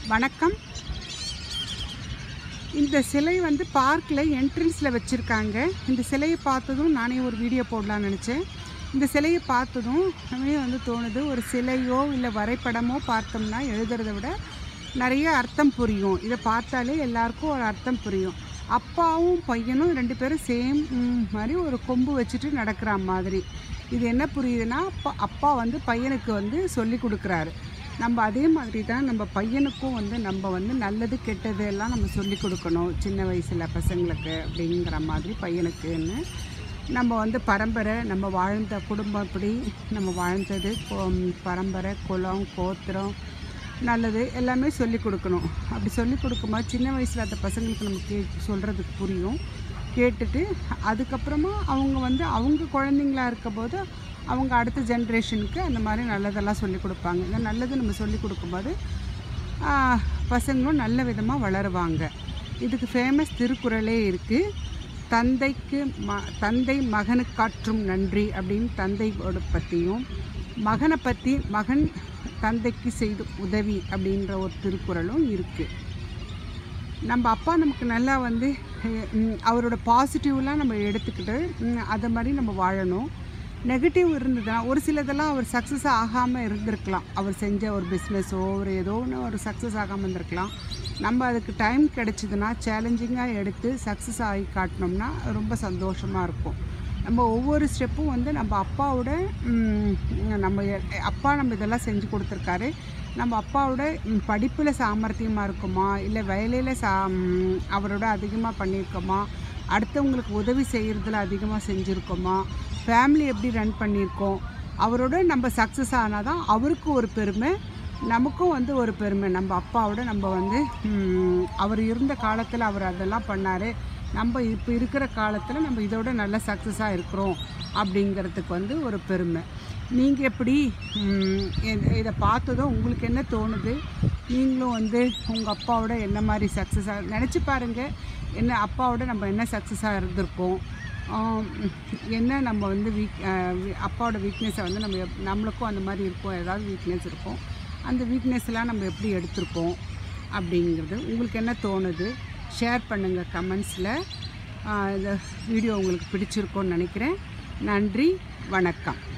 வணக்கம் இந்த சிலை வந்து பார்க்கில் என்ட்ரன்ஸில் வச்சுருக்காங்க இந்த சிலையை பார்த்ததும் நானே ஒரு வீடியோ போடலாம்னு நினச்சேன் இந்த சிலையை பார்த்ததும் நமக்கு வந்து தோணுது ஒரு சிலையோ இல்லை வரைபடமோ பார்த்தோம்னா எழுதுறத விட நிறைய அர்த்தம் புரியும் இதை பார்த்தாலே எல்லாருக்கும் ஒரு அர்த்தம் புரியும் அப்பாவும் பையனும் ரெண்டு பேரும் சேம் மாதிரி ஒரு கொம்பு வச்சுட்டு நடக்கிற மாதிரி இது என்ன புரியுதுன்னா அப்பா அப்பா வந்து பையனுக்கு வந்து சொல்லி கொடுக்குறாரு நம்ம அதே மாதிரி தான் நம்ம பையனுக்கும் வந்து நம்ம வந்து நல்லது கெட்டது எல்லாம் நம்ம சொல்லி கொடுக்கணும் சின்ன வயசில் பசங்களுக்கு அப்படிங்கிற மாதிரி பையனுக்குன்னு நம்ம வந்து பரம்பரை நம்ம வாழ்ந்த குடும்பம் இப்படி நம்ம வாழ்ந்தது கொ- பரம்பரை குலம் கோத்திரம் நல்லது எல்லாமே சொல்லி கொடுக்கணும் அப்படி சொல்லி கொடுக்கும்போது சின்ன வயசில் அந்த பசங்களுக்கு நம்ம கே சொல்கிறதுக்கு புரியும் கேட்டுட்டு அதுக்கப்புறமா அவங்க வந்து அவங்க குழந்தைங்களா இருக்கும்போது அவங்க அடுத்த ஜென்ரேஷனுக்கு அந்த மாதிரி நல்லதெல்லாம் சொல்லி கொடுப்பாங்க இந்த நல்லது நம்ம சொல்லி கொடுக்கும்போது ஆஹ், பசங்களும் நல்ல விதமாக வளருவாங்க இதுக்கு ஃபேமஸ் திருக்குறளே இருக்குது தந்தைக்கு ம தந்தை மகனுக்கு காற்றும் நன்றி அப்படின்னு தந்தையோட பற்றியும் மகனை பற்றி மகன் தந்தைக்கு செய்து உதவி அப்படின்ற ஒரு திருக்குறளும் இருக்குது நம்ம அப்பா நமக்கு நல்லா வந்து அஹ், ம், அவரோட பாசிட்டிவ்லாம் நம்ம எடுத்துக்கிட்டு ம், அதை மாதிரி நம்ம வாழணும் நெகட்டிவ் இருந்ததுன்னா ஒரு சிலதெல்லாம் அவர் சக்ஸஸ் ஆகாமல் இருந்திருக்கலாம் அவர் செஞ்ச ஒரு பிஸ்னஸோ ஒரு ஏதோ ஒன்று ஒரு சக்ஸஸ் ஆகாமல் இருந்திருக்கலாம் நம்ம அதுக்கு டைம் கிடைச்சிதுன்னா சேலஞ்சிங்காக எடுத்து சக்ஸஸ் ஆகி காட்டினோம்னா ரொம்ப சந்தோஷமாக இருக்கும் நம்ம ஒவ்வொரு ஸ்டெப்பும் வந்து நம்ம அப்பாவோட ம், நம்ம எ- அப்பா நம்ம இதெல்லாம் செஞ்சு கொடுத்துருக்காரு நம்ம அப்பாவோட படிப்பில் சாமர்த்தியமாக இருக்குமா இல்லை வேலையில் சா ம், அவரோட அதிகமாக பண்ணியிருக்கோமா அடுத்தவங்களுக்கு உதவி செய்கிறதுல அதிகமாக செஞ்சுருக்கோமா ஃபேமிலி எப்படி ரன் பண்ணியிருக்கோம் அவரோட நம்ம சக்ஸஸ் ஆனால் தான் அவருக்கு ஒரு பெருமை நமக்கும் வந்து ஒரு பெருமை நம்ம அப்பாவோட நம்ம வந்து ம், அவர் இருந்த காலத்தில் அவர் அதெல்லாம் பண்ணார் நம்ம இப்போ இருக்கிற காலத்தில் நம்ம இதோட நல்ல சக்ஸஸாக இருக்கிறோம் அப்படிங்கிறதுக்கு வந்து ஒரு பெருமை நீங்கள் எப்படி ம், இத- இதை பார்த்ததும் உங்களுக்கு என்ன தோணுது நீங்களும் வந்து உங்கள் அப்பாவோட என்ன மாதிரி சக்ஸஸாக நினச்சி பாருங்கள் என்ன அப்பாவோட நம்ம என்ன சக்ஸஸாக இருந்திருக்கோம் ஆம், என்ன நம்ம வந்து வீக் அப்பாவோட வீக்னஸை வந்து நம்ம எப்- நம்மளுக்கும் அந்த மாதிரி இருக்கும் ஏதாவது வீக்னஸ் இருக்கும் அந்த வீக்னஸ்லாம் நம்ம எப்படி எடுத்திருக்கோம் அப்படிங்கிறது உங்களுக்கு என்ன தோணுது ஷேர் பண்ணுங்கள் கமெண்ட்ஸில் இந்த வீடியோ உங்களுக்கு பிடிச்சிருக்கோன்னு நினைக்கிறேன் நன்றி வணக்கம்